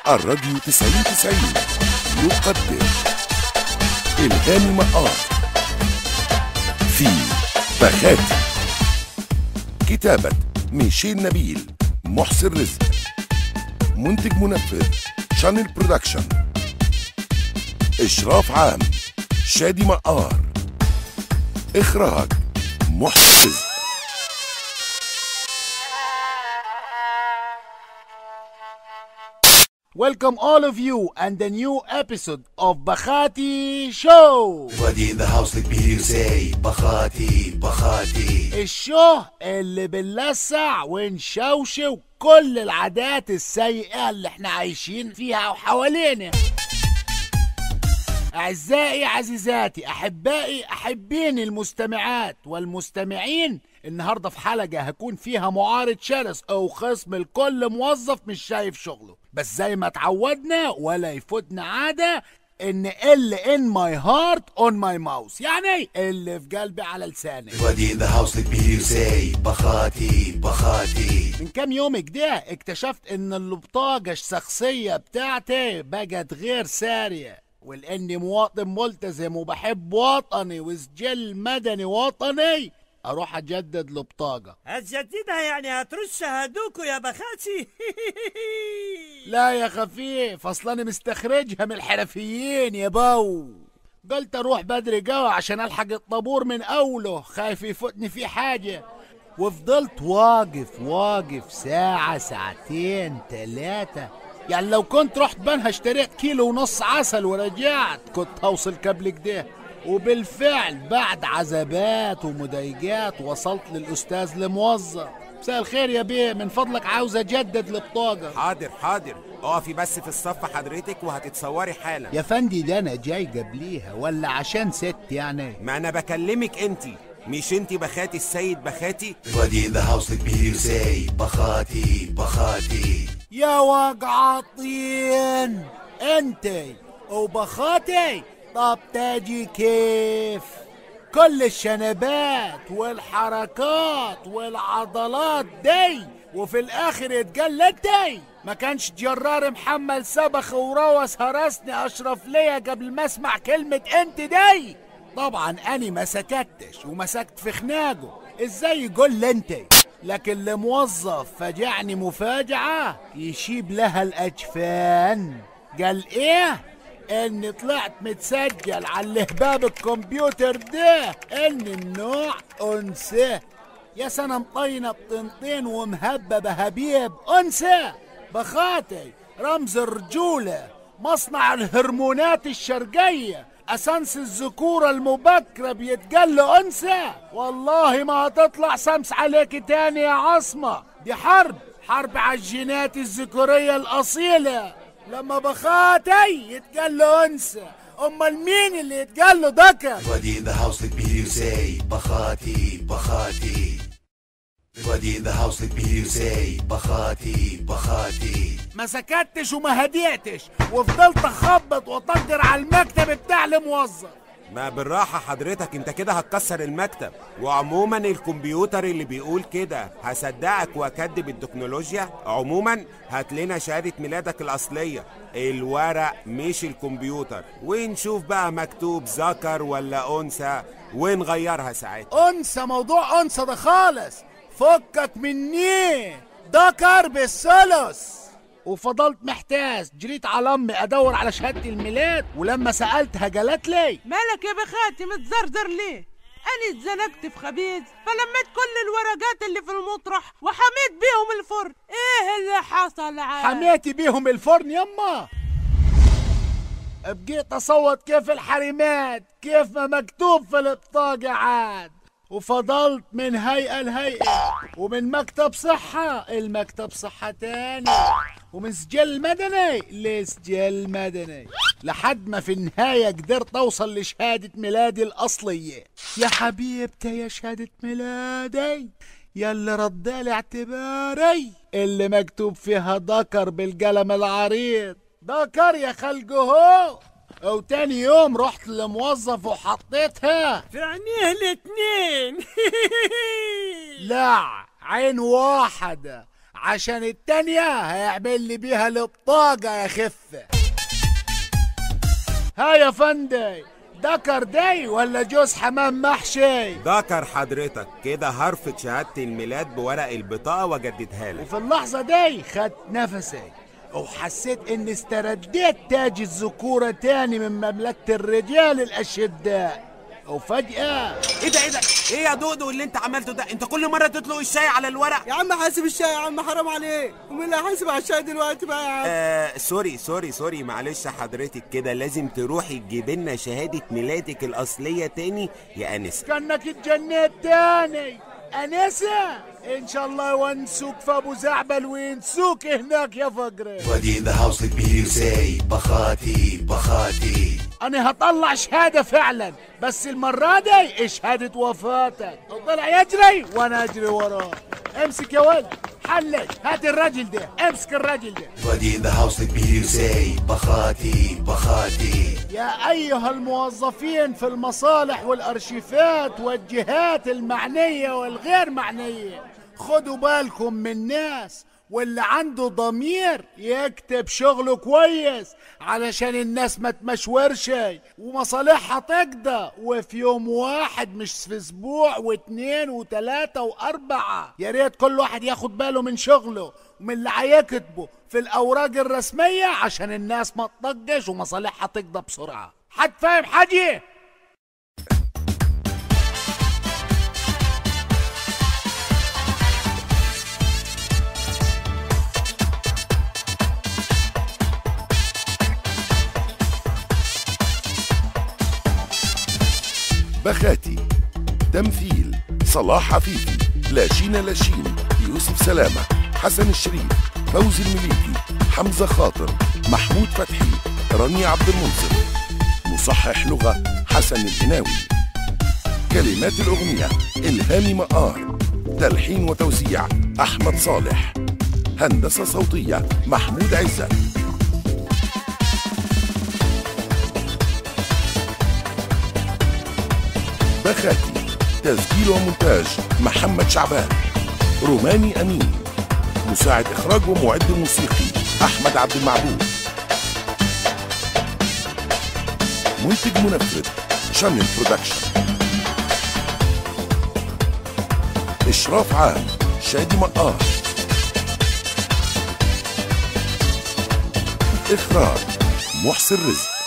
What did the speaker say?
الراديو 90 90 يقدم إلهام مقار في بخاتي كتابة ميشيل نبيل محسن رزق منتج منفذ شانل برودكشن إشراف عام شادي مقار إخراج محسن رزق Welcome all of you and the new episode of Bakhati Show Everybody in the house let me hear you say بخاتي بخاتي الشو اللي بنلسع ونشوشو كل العادات السيئة اللي احنا عايشين فيها وحوالينا أعزائي عزيزاتي أحبائي أحبيني المستمعات والمستمعين النهاردة في حلقة هكون فيها معارض شرس أو خصم لكل موظف مش شايف شغله بس زي ما اتعودنا ولا يفوتنا عادة ان ال in my heart on my mouth يعني اللي في قلبي على لساني Everybody in the house let me hear you say بخاتي بخاتي من كام يوم كده اكتشفت ان البطاقة الشخصية بتاعتي بقت غير سارية ولاني مواطن ملتزم وبحب وطني وسجل مدني وطني اروح اجدد البطاقة هتجددها يعني هترش هدوكو يا بخاتي لا يا خفيف اصلا انا مستخرجها من الحرفيين يا بو قلت اروح بدري قوي عشان الحق الطابور من اوله خايف يفوتني في حاجة وفضلت واقف واقف ساعة ساعتين ثلاثة يعني لو كنت رحت بنها اشتريت كيلو ونص عسل ورجعت كنت هوصل قبل كده وبالفعل بعد عذابات ومضايقات وصلت للأستاذ الموظف مساء الخير يا بيه من فضلك عاوز أجدد البطاقة حاضر حاضر اقفي بس في الصف حضرتك وهتتصوري حالا يا فندي ده أنا جاي قبليها ولا عشان ست يعني ما انا بكلمك انت مش انت بخاتي السيد بخاتي Everybody in the house let me hear you say بخاتي بخاتي يا وقع الطين انتي وبخاتي طب تاجي كيف كل الشنبات والحركات والعضلات دي وفي الاخر يتجلدي ما كانش جرار محمد سبخ وروس هرسني اشرف ليا قبل ما اسمع كلمة انت دي طبعا اني ما سكتش ومسكت في خناقه ازاي يقول لي انت لكن الموظف فجعني مفاجأة يشيب لها الأجفان قال إيه؟ إني طلعت متسجل على الهباب الكمبيوتر ده إن النوع أنثى يا سنة مطينة بطنطين ومهببة هبيب أنثى بخاتي رمز الرجولة مصنع الهرمونات الشرقية أسانس الذكورة المبكرة بيتقال له أنثى والله ما هتطلع سمس عليك تاني يا عصمة دي حرب حرب على الجينات الذكورية الأصيلة لما بخاتي يتقال له أنثى أمال مين اللي يتقال له ذكر Everybody in the house let me hear you say بخاتي بخاتي Everybody in the house let me hear you say بخاتي بخاتي ما سكتش وما هديتش وفضلت اخبط واطجر على المكتب بتاع الموظف ما بالراحة حضرتك انت كده هتكسر المكتب وعموما الكمبيوتر اللي بيقول كده هصدقك واكدب التكنولوجيا عموما هات لنا شهادة ميلادك الأصلية الورق مش الكمبيوتر ونشوف بقى مكتوب ذكر ولا أنثى ونغيرها ساعتها انسى موضوع انسى ده خالص فكك مني ذكر بالثلث وفضلت محتاس جريت على امي ادور على شهاده الميلاد ولما سالتها قالت لي مالك يا بخاتي متزرزر ليه؟ أنا اتزنقت في خبيز فلميت كل الورقات اللي في المطرح وحميت بيهم الفرن ايه اللي حصل عاد؟ حميتي بيهم الفرن يما بقيت اصوت كيف الحريمات كيف ما مكتوب في البطاقة عاد وفضلت من هيئة لهيئة ومن مكتب صحة المكتب صحة تاني ومن سجل مدني لسجل مدني لحد ما في النهاية قدرت أوصل لشهادة ميلادي الأصلية يا حبيبتي يا شهادة ميلادي يلي ردالي اعتباري اللي مكتوب فيها ذكر بالقلم العريض ذكر يا خلقه هو وتاني يوم رحت للموظف وحطيتها في عينيه الاتنين لا عين واحدة عشان التانية هيعمل لي بيها البطاقة يا خفة ها يا فندي دكر دي ولا جوز حمام محشي ذكر حضرتك كده هرفض شهادة الميلاد بورق البطاقة واجددها لك وفي اللحظة دي خدت نفسي وحسيت اني استرديت تاج الذكورة تاني من مملكة الرجال الأشداء وفجأة ايه ده ايه ده ايه يا دودو اللي انت عملته ده انت كل مرة تطلق الشاي على الورق يا عم حاسب الشاي يا عم حرام عليك ومين اللي هيحاسب على الشاي دلوقتي بقى يا عم آه سوري سوري سوري معلش حضرتك كده لازم تروحي تجيب لنا شهادة ميلادك الأصلية تاني يا أنسة كأنك اتجنيت تاني أنسة إن شاء الله يونسوك في أبو زعبل وينسوك هناك يا فقري Everybody in the house let me hear you say بخاتي بخاتي أنا هطلع شهادة فعلا بس المرة دي شهادة وفاتك طلع يجري وأنا أجري وراه امسك يا ولد حلج هات الراجل ده امسك الراجل ده Everybody in the house let me hear you say بخاتي بخاتي يا أيها الموظفين في المصالح والأرشيفات والجهات المعنية والغير معنية خدوا بالكم من الناس واللي عنده ضمير يكتب شغله كويس علشان الناس ما تمشورش ومصالحها تقضى وفي يوم واحد مش في اسبوع واثنين وثلاثة واربعة يا ريت كل واحد ياخد باله من شغله ومن اللي هيكتبه في الاوراق الرسمية عشان الناس ما تطقش ومصالحها تقضى بسرعة حد فاهم حاجة؟ بخاتي تمثيل صلاح عفيفي لاشين لاشين يوسف سلامة حسن الشريف فوزي المليكي حمزة خاطر محمود فتحي رانيا عبد المنصف مصحح لغة حسن الهناوي كلمات الأغنية إلهام مقار تلحين وتوزيع أحمد صالح هندسة صوتية محمود عزت بخاتي تسجيل ومونتاج محمد شعبان روماني أمين مساعد إخراج ومعد موسيقي أحمد عبد المعبود منتج منفذ شانل برودكشن إشراف عام شادي مقار إخراج محسن رزق